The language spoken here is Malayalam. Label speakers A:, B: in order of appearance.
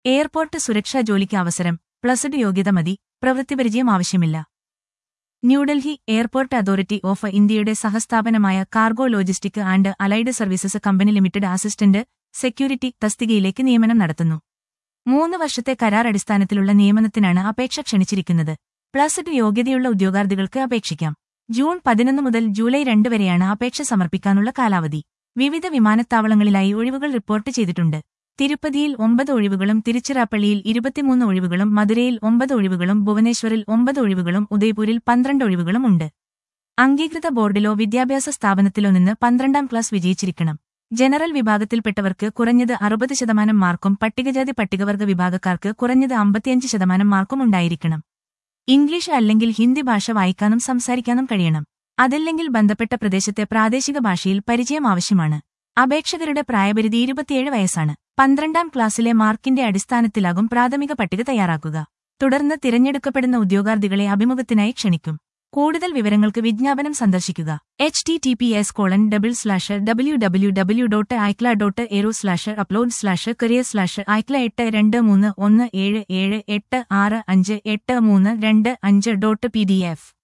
A: എയർപോർട്ട് സുരക്ഷാ ജോലിക്ക് അവസരം പ്ലസ് ടു യോഗ്യത മതി പ്രവൃത്തിപരിചയം ആവശ്യമില്ല ന്യൂഡൽഹി എയർപോർട്ട് അതോറിറ്റി ഓഫ് ഇന്ത്യയുടെ സഹസ്ഥാപനമായ cargo logistic and allied services company limited assistant security തസ്തികയിലേക്ക് നിയമനം നടത്തുന്നു മൂന്ന് വർഷത്തെ കരാർ അടിസ്ഥാനത്തിലുള്ള നിയമനത്തിനാണ് അപേക്ഷ ക്ഷണിച്ചിരിക്കുന്നത് പ്ലസ് ടു യോഗ്യതയുള്ള ഉദ്യോഗാർത്ഥികൾക്ക് അപേക്ഷിക്കാം ജൂൺ പതിനൊന്ന് മുതൽ ജൂലൈ രണ്ട് വരെയാണ് അപേക്ഷ സമർപ്പിക്കാനുള്ള കാലാവധി വിവിധ വിമാനത്താവളങ്ങളിലായി ഒഴിവുകൾ റിപ്പോർട്ട് ചെയ്തിട്ടുണ്ട് തിരുപ്പതിയിൽ ഒമ്പത് ഒഴിവുകളും തിരുച്ചിറാപ്പള്ളിയിൽ ഇരുപത്തിമൂന്ന് ഒഴിവുകളും മധുരയിൽ ഒമ്പത് ഒഴിവുകളും ഭുവനേശ്വറിൽ ഒമ്പത് ഒഴിവുകളും ഉദയ്പൂരിൽ പന്ത്രണ്ട് ഒഴിവുകളും ഉണ്ട് അംഗീകൃത ബോർഡിലോ വിദ്യാഭ്യാസ സ്ഥാപനത്തിലോ നിന്ന് പന്ത്രണ്ടാം ക്ലാസ് വിജയിച്ചിരിക്കണം ജനറൽ വിഭാഗത്തിൽപ്പെട്ടവർക്ക് കുറഞ്ഞത് അറുപത് ശതമാനം മാർക്കും പട്ടികജാതി പട്ടികവർഗ വിഭാഗക്കാർക്ക് കുറഞ്ഞത് അമ്പത്തിയഞ്ച് ശതമാനം മാർക്കും ഉണ്ടായിരിക്കണം ഇംഗ്ലീഷ് അല്ലെങ്കിൽ ഹിന്ദി ഭാഷ വായിക്കാനും സംസാരിക്കാനും കഴിയണം അതല്ലെങ്കിൽ ബന്ധപ്പെട്ട പ്രദേശത്തെ പ്രാദേശിക ഭാഷയിൽ പരിചയം ആവശ്യമാണ് അപേക്ഷകരുടെ പ്രായപരിധി ഇരുപത്തിയേഴ് വയസ്സാണ് പന്ത്രണ്ടാം ക്ലാസ്സിലെ മാർക്കിന്റെ അടിസ്ഥാനത്തിലാകും പ്രാഥമിക പട്ടിക തയ്യാറാക്കുക തുടർന്ന് തിരഞ്ഞെടുക്കപ്പെടുന്ന ഉദ്യോഗാർത്ഥികളെ അഭിമുഖത്തിനായി ക്ഷണിക്കും കൂടുതൽ വിവരങ്ങൾക്ക് വിജ്ഞാപനം സന്ദർശിക്കുക H T T P S colon double slash W W W dot ഐക്ല dot aero slash upload slash career slash ഐക്ല എട്ട് രണ്ട് മൂന്ന് ഒന്ന് ഏഴ് ഏഴ് എട്ട് ആറ് അഞ്ച് എട്ട് മൂന്ന് രണ്ട് അഞ്ച് ഡോട്ട് പി ഡി എഫ്